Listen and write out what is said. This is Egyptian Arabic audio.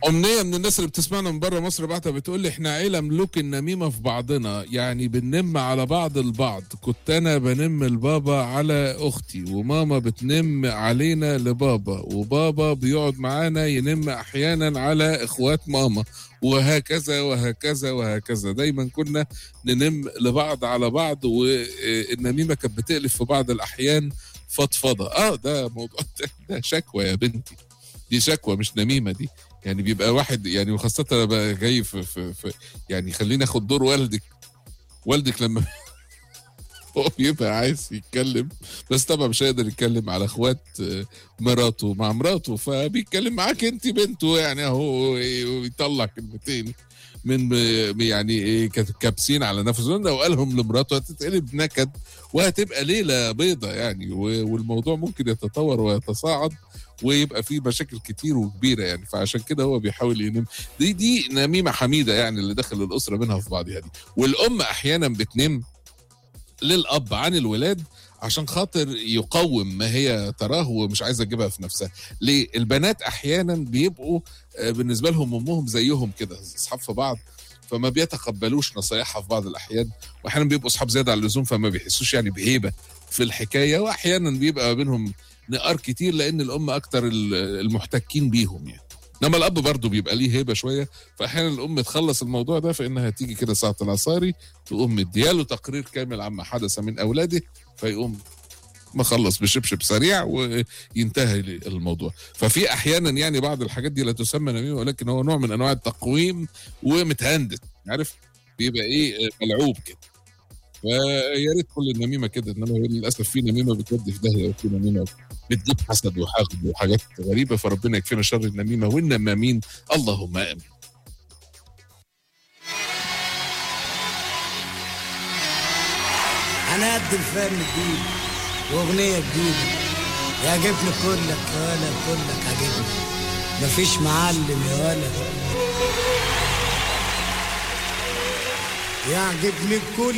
أمنية من الناس اللي بتسمعنا من بره مصر بعتها بتقول لي احنا عيلة ملوك النميمة في بعضنا يعني بننم على بعض البعض كنت أنا بنم البابا على أختي وماما بتنم علينا لبابا وبابا بيقعد معانا ينم أحيانا على إخوات ماما وهكذا وهكذا وهكذا دايما كنا ننم لبعض على بعض والنميمة كانت بتقلب في بعض الأحيان فضفضة اه ده موضوع ده شكوى يا بنتي دي شكوى مش نميمة دي يعني بيبقى واحد يعني وخاصة أنا بقى جاي في, في, في يعني خليني اخد دور والدك والدك لما هو بيبقى عايز يتكلم بس طبعا مش هيقدر يتكلم على اخوات مراته مع مراته فبيتكلم معاك انت بنته يعني اهو يطلع كلمتين من يعني كابسين على نفسه لو قالهم لمراته هتتقلب نكد وهتبقى ليله بيضة يعني والموضوع ممكن يتطور ويتصاعد ويبقى فيه مشاكل كتير وكبيره يعني فعشان كده هو بيحاول ينم دي دي نميمه حميده يعني اللي داخل الاسره منها في بعضها دي والام احيانا بتنم للاب عن الولاد عشان خاطر يقوم ما هي تراه ومش عايزه تجيبها في نفسها ليه البنات احيانا بيبقوا بالنسبه لهم امهم زيهم كده اصحاب في بعض فما بيتقبلوش نصايحها في بعض الاحيان واحيانا بيبقوا اصحاب زياده عن اللزوم فما بيحسوش يعني بهيبه في الحكايه واحيانا بيبقى بينهم نقار كتير لان الام اكتر المحتكين بيهم يعني انما الاب برضه بيبقى ليه هيبه شويه فاحيانا الام تخلص الموضوع ده فانها تيجي كده ساعه العصاري تقوم مدياله تقرير كامل عما حدث من اولاده فيقوم مخلص بشبشب سريع وينتهي الموضوع ففي احيانا يعني بعض الحاجات دي لا تسمى نميمه ولكن هو نوع من انواع التقويم ومتهندس عارف بيبقى ايه ملعوب كده فيا ريت كل النميمه كده انما للاسف في نميمه بتودي في داهيه وفي نميمه بتجيب حسد وحقد وحاجات غريبه فربنا يكفينا شر النميمه والنمامين اللهم امين. انا قد الفن جديد واغنيه جديده يعجبني كلك يا ولا كلك عاجبني مفيش معلم يا ولا يعجبني كل